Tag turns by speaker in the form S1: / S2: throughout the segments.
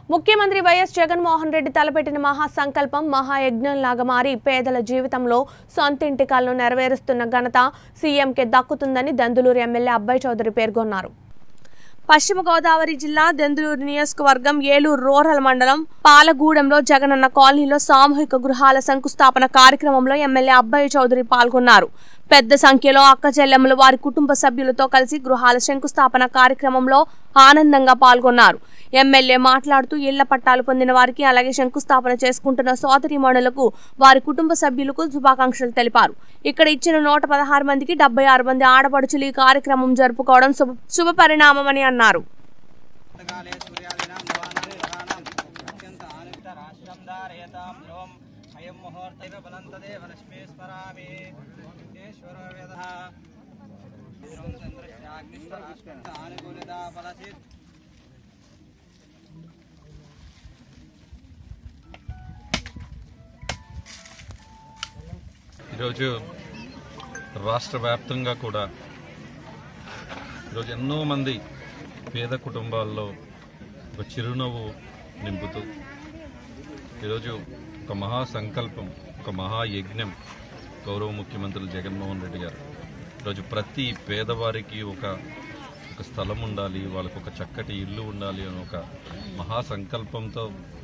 S1: ముఖ్యమంత్రి వైఎస్ జగన్మోహన్ రెడ్డి తలపెట్టిన మహాసంకల్పం మహాయజ్ఞంలాగా మారి పేదల జీవితంలో సొంతింటి కలను నెరవేరుస్తున్న ఘనత సీఎంకే దక్కుతుందని దెందులూరు ఎమ్మెల్యే అబ్బాయి చౌదరి పేర్కొన్నారు పశ్చిమ గోదావరి జిల్లా దెందులూరు నియోజకవర్గం ఏలూరు రూరల్ మండలం పాలగూడెంలో జగనన్న కాలనీలో సామూహిక గృహాల శంకుస్థాపన కార్యక్రమంలో ఎమ్మెల్యే అబ్బాయి చౌదరి పాల్గొన్నారు పెద్ద సంఖ్యలో అక్క చెల్లెమ్మలు వారి కుటుంబ సభ్యులతో కలిసి గృహాల శంకుస్థాపన కార్యక్రమంలో ఆనందంగా పాల్గొన్నారు ఎమ్మెల్యే మాట్లాడుతూ ఇళ్ల పట్టాలు పొందిన వారికి అలాగే శంకుస్థాపన చేసుకుంటున్న సోదరిమణులకు వారి కుటుంబ సభ్యులకు శుభాకాంక్షలు తెలిపారు ఇక్కడ ఇచ్చిన నూట పదహారు మందికి డెబ్బై ఆరు మంది ఆడపడుచులు ఈ కార్యక్రమం జరుపుకోవడం శుభ శుభ పరిణామమని అన్నారు
S2: కాలే సూర్యాదీనాం భవానాం గ్రహాణాం అత్యంత ఆనిష్ట రాష్ట్రం ధారయతాం ధ్రువం అయం ముహూర్తైవ బలంతదేవ లక్ష్మీ స్మరామి ఈశ్వరో వేదః ధ్రువం చంద్రస్యాగ్నిష్ట రాష్ట్రం ఆనుకూలితా ఫలసిత్
S3: ఈరోజు రాష్ట్ర వ్యాప్తంగా కూడా ఈరోజు ఎన్నో మంది పేద కుటుంబాల్లో ఒక చిరునవ్వు నింపుతూ ఈరోజు ఒక మహా సంకల్పం ఒక మహాయజ్ఞం గౌరవ ముఖ్యమంత్రి జగన్మోహన్ రెడ్డి గారు ఈరోజు ప్రతి పేదవారికి ఒక ఒక స్థలం ఉండాలి వాళ్ళకు ఒక చక్కటి ఇల్లు ఉండాలి అని ఒక మహా సంకల్పంతో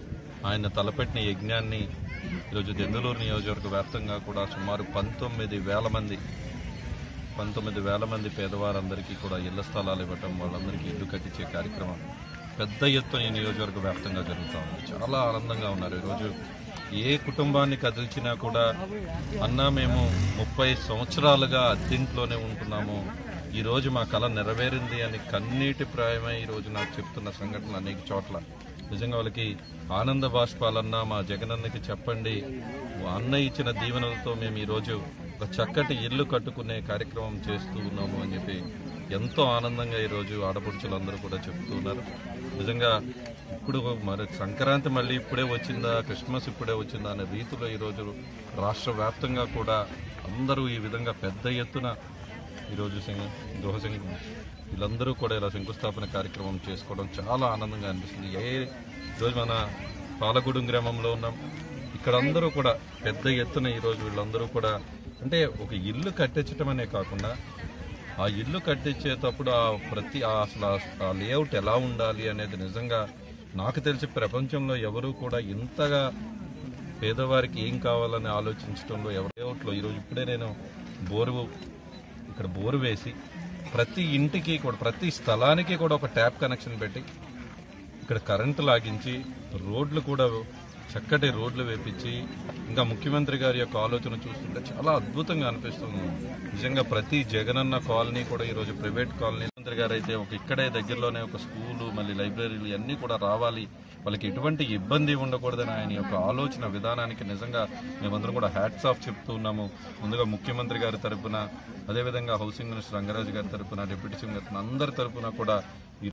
S3: ఆయన తలపెట్టిన యజ్ఞాన్ని ఈరోజు దెందులూరు నియోజకవర్గ వ్యాప్తంగా కూడా సుమారు పంతొమ్మిది వేల మంది పంతొమ్మిది వేల మంది పేదవారందరికీ కూడా ఇళ్ల స్థలాలు ఇవ్వటం వాళ్ళందరికీ ఇల్లు కట్టించే కార్యక్రమం పెద్ద ఎత్తున ఈ నియోజకవర్గ వ్యాప్తంగా జరుగుతూ ఉంది చాలా ఆనందంగా ఉన్నారు ఈరోజు ఏ కుటుంబాన్ని కదిల్చినా కూడా అన్న మేము ముప్పై సంవత్సరాలుగా అద్దెంట్లోనే ఉంటున్నాము ఈ రోజు మా కళ నెరవేరింది అని కన్నీటి ప్రాయమై ఈ రోజు నాకు చెప్తున్న సంఘటనలు అనేక చోట్ల నిజంగా వాళ్ళకి ఆనంద బాష్పాలన్నా మా జగనన్నకి చెప్పండి అన్న ఇచ్చిన దీవెనలతో మేము ఈరోజు ఒక చక్కటి ఇల్లు కట్టుకునే కార్యక్రమం చేస్తూ ఉన్నాము అని చెప్పి ఎంతో ఆనందంగా ఈరోజు ఆడపడుచులందరూ కూడా చెప్తూ ఉన్నారు నిజంగా ఇప్పుడు మరి సంక్రాంతి మళ్ళీ ఇప్పుడే వచ్చిందా క్రిస్మస్ ఇప్పుడే వచ్చిందా అనే రీతిలో ఈరోజు రాష్ట్ర వ్యాప్తంగా కూడా అందరూ ఈ విధంగా పెద్ద ఎత్తున ఈరోజు సింగ గృహ సింగ వీళ్ళందరూ కూడా ఇలా శంకుస్థాపన కార్యక్రమం చేసుకోవడం చాలా ఆనందంగా అనిపిస్తుంది ఏ ఈరోజు మన పాలగూడెం గ్రామంలో ఉన్నాం ఇక్కడ అందరూ కూడా పెద్ద ఎత్తున ఈరోజు వీళ్ళందరూ కూడా అంటే ఒక ఇల్లు కట్టించడం అనే కాకుండా ఆ ఇల్లు కట్టించేటప్పుడు ఆ ప్రతి ఆ అసలు ఆ- ఆ లేఅవుట్ ఎలా ఉండాలి అనేది నిజంగా నాకు తెలిసి ప్రపంచంలో ఎవరు కూడా ఇంతగా పేదవారికి ఏం కావాలని ఆలోచించడంలో ఎవరు లేఅవుట్లో ఈరోజు ఇప్పుడే నేను బోరు ఇక్కడ బోరు వేసి ప్రతి ఇంటికి కూడా ప్రతి స్థలానికి కూడా ఒక ట్యాప్ కనెక్షన్ పెట్టి ఇక్కడ కరెంటు లాగించి రోడ్లు కూడా చక్కటి రోడ్లు వేపించి ఇంకా ముఖ్యమంత్రి గారి యొక్క ఆలోచన చూస్తుంటే చాలా అద్భుతంగా అనిపిస్తుంది నిజంగా ప్రతి జగనన్న కాలనీ కూడా ఈరోజు ప్రైవేట్ కాలనీ ముఖ్యమంత్రి గారు అయితే ఒక ఇక్కడే దగ్గరలోనే ఒక స్కూలు మళ్ళీ లైబ్రరీలు ఇవన్నీ కూడా రావాలి వాళ్ళకి ఎటువంటి ఇబ్బంది ఉండకూడదని ఆయన యొక్క ఆలోచన విధానానికి నిజంగా మేమందరం కూడా హ్యాట్స్ ఆఫ్ చెప్తూ ఉన్నాము ముందుగా ముఖ్యమంత్రి గారి తరపున అదేవిధంగా హౌసింగ్ మినిస్టర్ రంగరాజు గారి తరపున డిప్యూటీ సీఎం గారి తరపున అందరి తరపున కూడా